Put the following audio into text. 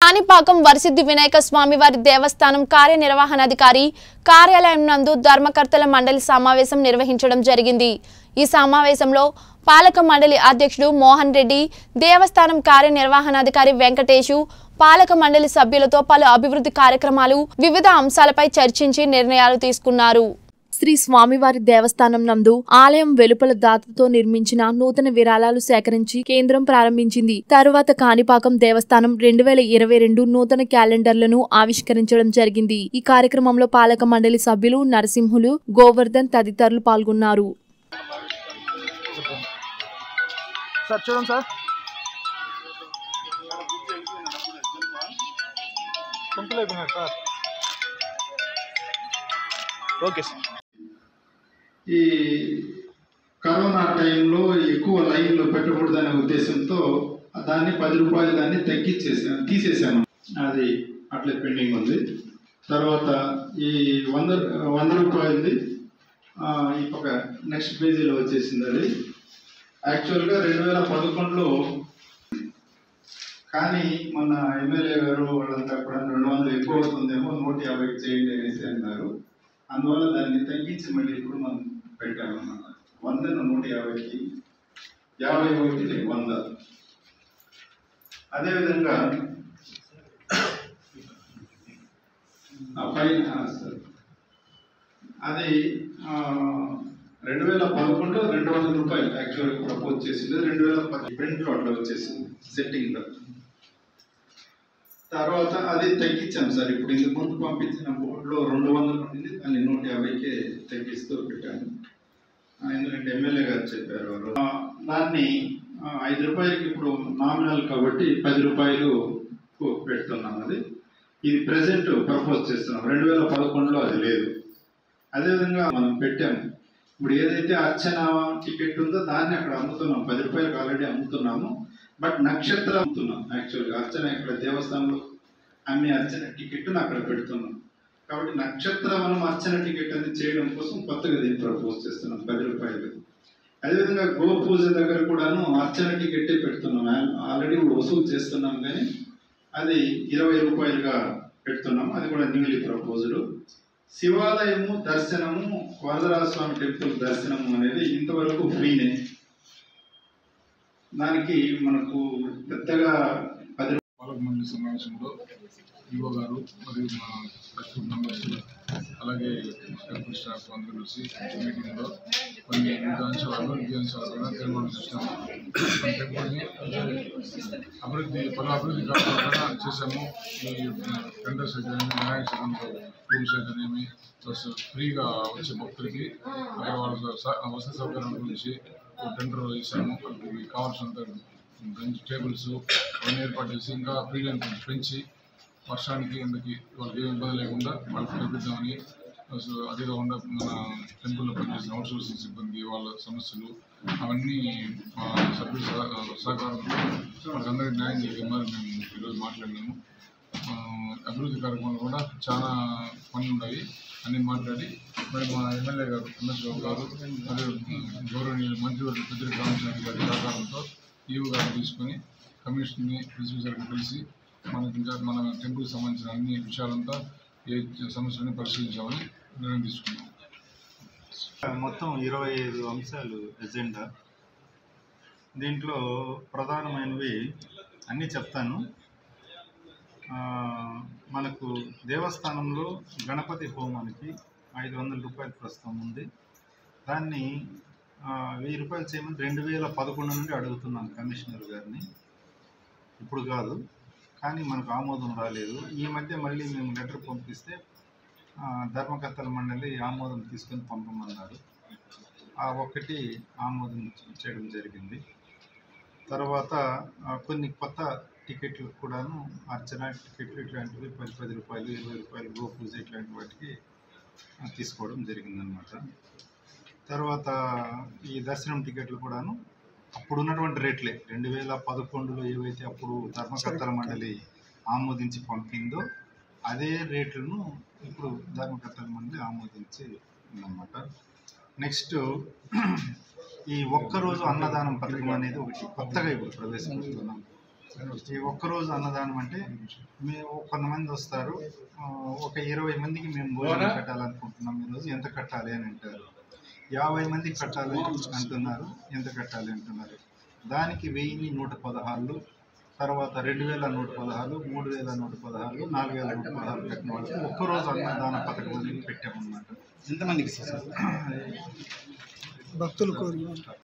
కాణిపాకం వరసిద్ధి వినాయక స్వామి వారి దేవస్థానం కార్యనిర్వహణాధికారి కార్యాలయం నందు ధర్మకర్తల మండలి సమావేశం నిర్వహించడం జరిగింది ఈ సమావేశంలో పాలక మండలి అధ్యక్షుడు మోహన్ రెడ్డి దేవస్థానం కార్యనిర్వహణాధికారి వెంకటేషు పాలక మండలి సభ్యులతో పలు అభివృద్ధి కార్యక్రమాలు వివిధ అంశాలపై చర్చించి నిర్ణయాలు తీసుకున్నారు శ్రీ స్వామివారి దేవస్థానం నందు ఆలయం వెలుపల దాతతో నిర్మించిన నూతన విరాళాలు సేకరించి కేంద్రం ప్రారంభించింది తరువాత కాణిపాకం దేవస్థానం రెండు వేల ఇరవై రెండు నూతన క్యాలెండర్లను ఆవిష్కరించడం జరిగింది ఈ కార్యక్రమంలో పాలక మండలి సభ్యులు నరసింహులు గోవర్ధన్ తదితరులు పాల్గొన్నారు సార్ చూడండి సార్ సింపుల్ అయిపోయినాయి సార్ ఓకే సార్ ఈ కరోనా టైంలో ఎక్కువ లైన్లో పెట్టకూడదనే ఉద్దేశంతో దాన్ని పది రూపాయలు దాన్ని తగ్గించేసాను తీసేసాను అది అట్లే పెండింగ్ ఉంది తర్వాత ఈ వంద వంద రూపాయలది ఆ, ఈ పక్క నెక్స్ట్ పేజీలో వచ్చేసింది అది యాక్చువల్గా రెండు వేల పదకొండులో కానీ మన ఎమ్మెల్యే గారు వాళ్ళంతా కూడా రెండు వందలు ఎక్కువ అవుతుందేమో నూట యాభై చేయండి అనేసి అన్నారు అందువల్ల దాన్ని తగ్గించి మళ్ళీ ఇప్పుడు మనం పెట్టామన్నమాట వందను నూట యాభైకి యాభై ఒకటి వంద అదేవిధంగా ఆ పైన ఆ, సరే. అది ఆ, రెండు వేల పదకొండు రెండు వందల రూపాయలు యాక్చువల్గా ప్రపోజ్ చేసింది రెండు వేల పది ప్రింట్లో అట్లా వచ్చేసింది సెట్టింగ్లో తర్వాత అది తగ్గించాం సార్ ఇప్పుడు ఇంతకు ముందు పంపించిన బోర్డులో రెండు వందలు ఉండింది దాన్ని నూట యాభైకే తగ్గిస్తూ పెట్టాను ఆ, ఎందుకంటే ఎమ్మెల్యే గారు చెప్పారు వారు. ఆ, దాన్ని ఆ, ఐదు రూపాయలకి ఇప్పుడు నామినల్ కాబట్టి పది రూపాయలు పెడుతున్నాం అది ఇది ప్రజెంట్ ప్రపోజ్ చేస్తున్నాం రెండు వేల పదకొండులో అది లేదు అదేవిధంగా మనం పెట్టాము ఇప్పుడు ఏదైతే అర్చన టికెట్ ఉందో దాన్ని అక్కడ అమ్ముతున్నాం పది రూపాయలకు ఆల్రెడీ అమ్ముతున్నాము బట్ నక్షత్ర అమ్ముతున్నాం యాక్చువల్గా అర్చన ఇక్కడ దేవస్థానంలో అమ్మే అర్చన టికెట్ను అక్కడ పెడుతున్నాం కాబట్టి నక్షత్ర మనం అర్చన టికెట్ అనేది చేయడం కోసం కొత్తగా దీన్ని ప్రపోజ్ చేస్తున్నాం పది రూపాయలు అదేవిధంగా గో పూజ దగ్గర కూడాను అర్చన టికెట్టే పెడుతున్నాం ఆల్రెడీ ఇప్పుడు వసూలు చేస్తున్నాం కానీ అది ఇరవై రూపాయలుగా పెడుతున్నాం అది కూడా న్యూలీ ప్రపోజ్డ్ శివాలయము దర్శనము వరదరాజస్వామి టెంపుల్ దర్శనము అనేది ఇంతవరకు ఫ్రీనే దానికి మనకు పెద్దగా పది పాలక మండలి సమావేశంలో ఈవో గారు మరియు మా కస్టమర్ మెంబర్స్ అలాగే టెంపుల్ స్టాఫ్ అందరూ కలిసి మీటింగ్లో కొన్ని వివిధ అంశాలు అభివృద్ధి అంశాలు కూడా తీర్మానం చేసినాము మన టెంపుల్ని అభివృద్ధి పలు అభివృద్ధి కార్యక్రమాలు కూడా చేశాము ఈ టెండర్స్ అయితేనేమి వినాయక చవితిలో రూమ్స్ అయితేనేమి ప్లస్ ఫ్రీగా వచ్చే భక్తులకి అలాగే వాళ్ళ స- వసతి సౌకర్యాల గురించి ఒక టెండర్ వేసాము వాళ్ళకి కావాల్సినంత బెంచ్ టేబుల్స్ అవన్నీ ఏర్పాటు చేసి ఇంకా ఫ్రీడమ్ కొంచెం పెంచి వర్షానికి ఎండకి వాళ్ళకి ఏమి ఇబ్బంది లేకుండా వాళ్ళకి కల్పిద్దామని ప్లస్ అదే కాకుండా మన టెంపుల్లో పనిచేసిన అవుట్ సోర్సింగ్ సిబ్బంది వాళ్ళ సమస్యలు అవన్నీ మా సభ్యుల సహ- సహకారంతో వాళ్ళకందరికీ న్యాయం జరిగే మరి మేము ఈరోజు మాట్లాడినాము ఆ, అభివృద్ధి కార్యక్రమాలు కూడా చాలా పనులు ఉన్నాయి అన్ని మాట్లాడి మరి మా ఎమ్మెల్యే గారు ఎంఎస్ బాబు గారు మరియు గౌరవనీయులు మంత్రివర్గ పెద్దరి రామచంద్ర గారి సహకారంతో ఈవో గారు తీసుకొని కమిషన్ని ప్రిన్సిపల్ గారికి కలిసి మనకి ఇంకా మన టెంపుల్కి సంబంధించిన అన్ని విషయాలంతా ఏ సమస్యలను పరిశీలించామని నిర్ణయం తీసుకున్నాం మొత్తం ఇరవై ఐదు అంశాలు ఎజెండా దీంట్లో ప్రధానమైనవి అన్నీ చెప్తాను ఆ, మనకు దేవస్థానంలో గణపతి హోమానికి ఐదు వందల రూపాయలు ప్రస్తుతం ఉంది దాన్ని ఆ, వెయ్యి రూపాయలు చేయమని రెండు వేల పదకొండు నుండి అడుగుతున్నాం కమిషనర్ గారిని ఇప్పుడు కాదు కానీ మనకు ఆమోదం రాలేదు ఈ మధ్య మళ్ళీ మేము లెటర్ పంపిస్తే ఆ, ధర్మకర్తల మండలి ఆమోదం తీసుకొని పంపమన్నారు ఆ ఒక్కటి ఆమోదం చేయడం జరిగింది తర్వాత ఆ, కొన్ని కొత్త టికెట్లు కూడాను అర్చన టికెట్లు ఇట్లాంటివి పది పది రూపాయలు ఇరవై రూపాయలు గో పూజ ఇట్లాంటి వాటికి ఆ, తీసుకోవడం జరిగిందనమాట తర్వాత ఈ దర్శనం టికెట్లు కూడాను అప్పుడు ఉన్నటువంటి రేట్లే రెండు వేల పదకొండులో ఏవైతే అప్పుడు ధర్మకర్తల మండలి ఆమోదించి పంపిందో అదే రేట్లను ఇప్పుడు ధర్మకర్తల మండలి ఆమోదించి ఉందన్నమాట నెక్స్ట్ ఈ ఒక్కరోజు అన్నదానం పథకం అనేది ఒకటి కొత్తగా ఇప్పుడు ప్రవేశపెడుతున్నాం ఈ ఒక్కరోజు అన్నదానం అంటే మేము కొంతమంది వస్తారు ఆ, ఒక ఇరవై మందికి మేము భోజనం కట్టాలనుకుంటున్నాం ఈరోజు ఎంత కట్టాలి అని అంటారు యాభై మందికి కట్టాలి అంటున్నారు ఎంత కట్టాలి అంటున్నారు దానికి వెయ్యి నూట పదహారులు తర్వాత రెండు వేల నూట పదహారు మూడు వేల నూట పదహారు నాలుగు వేల నూట పదహారు కట్టిన వాళ్ళకి ఒక్కరోజు అన్నదాన పథకం అనేది పెట్టామన్నమాట ఎంతమందికి సార్ భక్తులు కోరి